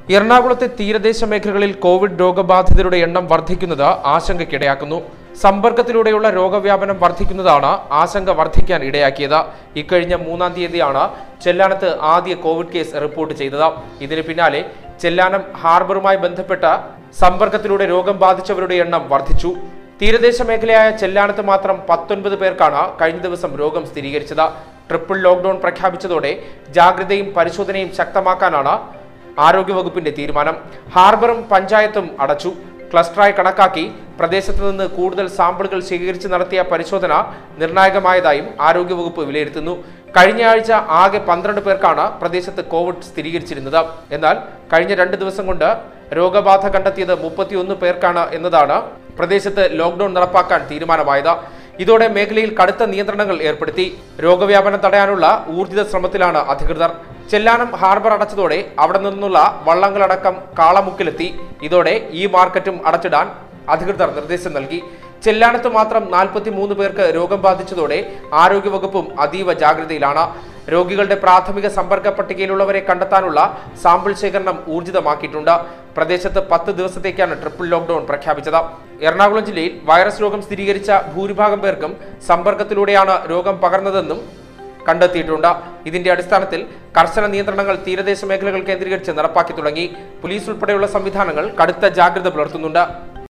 എറണാകുളത്തെ തീരദേശ മേഖലകളിൽ കോവിഡ് രോഗബാധിതരുടെ എണ്ണം വർദ്ധിക്കുന്നത് ആശങ്കയ്ക്കിടയാക്കുന്നു സമ്പർക്കത്തിലൂടെയുള്ള രോഗവ്യാപനം വർദ്ധിക്കുന്നതാണ് ആശങ്ക വർദ്ധിക്കാൻ ഇടയാക്കിയത് ഇക്കഴിഞ്ഞ മൂന്നാം തീയതിയാണ് ചെല്ലാനത്ത് ആദ്യ കോവിഡ് കേസ് റിപ്പോർട്ട് ചെയ്തത് ഇതിന് പിന്നാലെ ചെല്ലാനം ഹാർബറുമായി ബന്ധപ്പെട്ട സമ്പർക്കത്തിലൂടെ രോഗം ബാധിച്ചവരുടെ എണ്ണം വർദ്ധിച്ചു തീരദേശ മേഖലയായ ചെല്ലാനത്ത് മാത്രം പത്തൊൻപത് പേർക്കാണ് കഴിഞ്ഞ ദിവസം രോഗം സ്ഥിരീകരിച്ചത് ട്രിപ്പിൾ ലോക്ക്ഡൌൺ പ്രഖ്യാപിച്ചതോടെ ജാഗ്രതയും പരിശോധനയും ശക്തമാക്കാനാണ് ആരോഗ്യവകുപ്പിന്റെ തീരുമാനം ഹാർബറും പഞ്ചായത്തും അടച്ചു ക്ലസ്റ്ററായി കണക്കാക്കി പ്രദേശത്ത് നിന്ന് കൂടുതൽ സാമ്പിളുകൾ ശേഖരിച്ച് നടത്തിയ പരിശോധന നിർണായകമായതായും ആരോഗ്യവകുപ്പ് വിലയിരുത്തുന്നു കഴിഞ്ഞ ആഴ്ച ആകെ പന്ത്രണ്ട് പേർക്കാണ് പ്രദേശത്ത് കോവിഡ് സ്ഥിരീകരിച്ചിരുന്നത് എന്നാൽ കഴിഞ്ഞ രണ്ട് ദിവസം കൊണ്ട് രോഗബാധ കണ്ടെത്തിയത് മുപ്പത്തിയൊന്ന് പേർക്കാണ് എന്നതാണ് പ്രദേശത്ത് ലോക്ക്ഡൌൺ നടപ്പാക്കാൻ തീരുമാനമായത് ഇതോടെ മേഖലയിൽ കടുത്ത നിയന്ത്രണങ്ങൾ ഏർപ്പെടുത്തി രോഗവ്യാപനം തടയാനുള്ള ഊർജിത ശ്രമത്തിലാണ് അധികൃതർ ചെല്ലാനം ഹാർബർ അടച്ചതോടെ അവിടെ നിന്നുള്ള വള്ളങ്ങളടക്കം കാളമുക്കിലെത്തി ഇതോടെ ഈ മാർക്കറ്റും അടച്ചിടാൻ അധികൃതർ നിർദ്ദേശം നൽകി ചെല്ലാനത്ത് മാത്രം നാൽപ്പത്തി മൂന്ന് പേർക്ക് രോഗം ബാധിച്ചതോടെ ആരോഗ്യവകുപ്പും അതീവ ജാഗ്രതയിലാണ് രോഗികളുടെ പ്രാഥമിക സമ്പർക്ക പട്ടികയിലുള്ളവരെ കണ്ടെത്താനുള്ള സാമ്പിൾ ശേഖരണം ഊർജിതമാക്കിയിട്ടുണ്ട് പ്രദേശത്ത് പത്ത് ദിവസത്തേക്കാണ് ട്രിപ്പിൾ ലോക്ക്ഡൌൺ പ്രഖ്യാപിച്ചത് എറണാകുളം ജില്ലയിൽ വൈറസ് രോഗം സ്ഥിരീകരിച്ച ഭൂരിഭാഗം പേർക്കും സമ്പർക്കത്തിലൂടെയാണ് രോഗം പകർന്നതെന്നും കണ്ടെത്തിയിട്ടുണ്ട് ഇതിന്റെ അടിസ്ഥാനത്തിൽ കർശന നിയന്ത്രണങ്ങൾ തീരദേശ മേഖലകൾ കേന്ദ്രീകരിച്ച് നടപ്പാക്കി തുടങ്ങി പോലീസ് ഉൾപ്പെടെയുള്ള സംവിധാനങ്ങൾ കടുത്ത ജാഗ്രത പുലർത്തുന്നുണ്ട്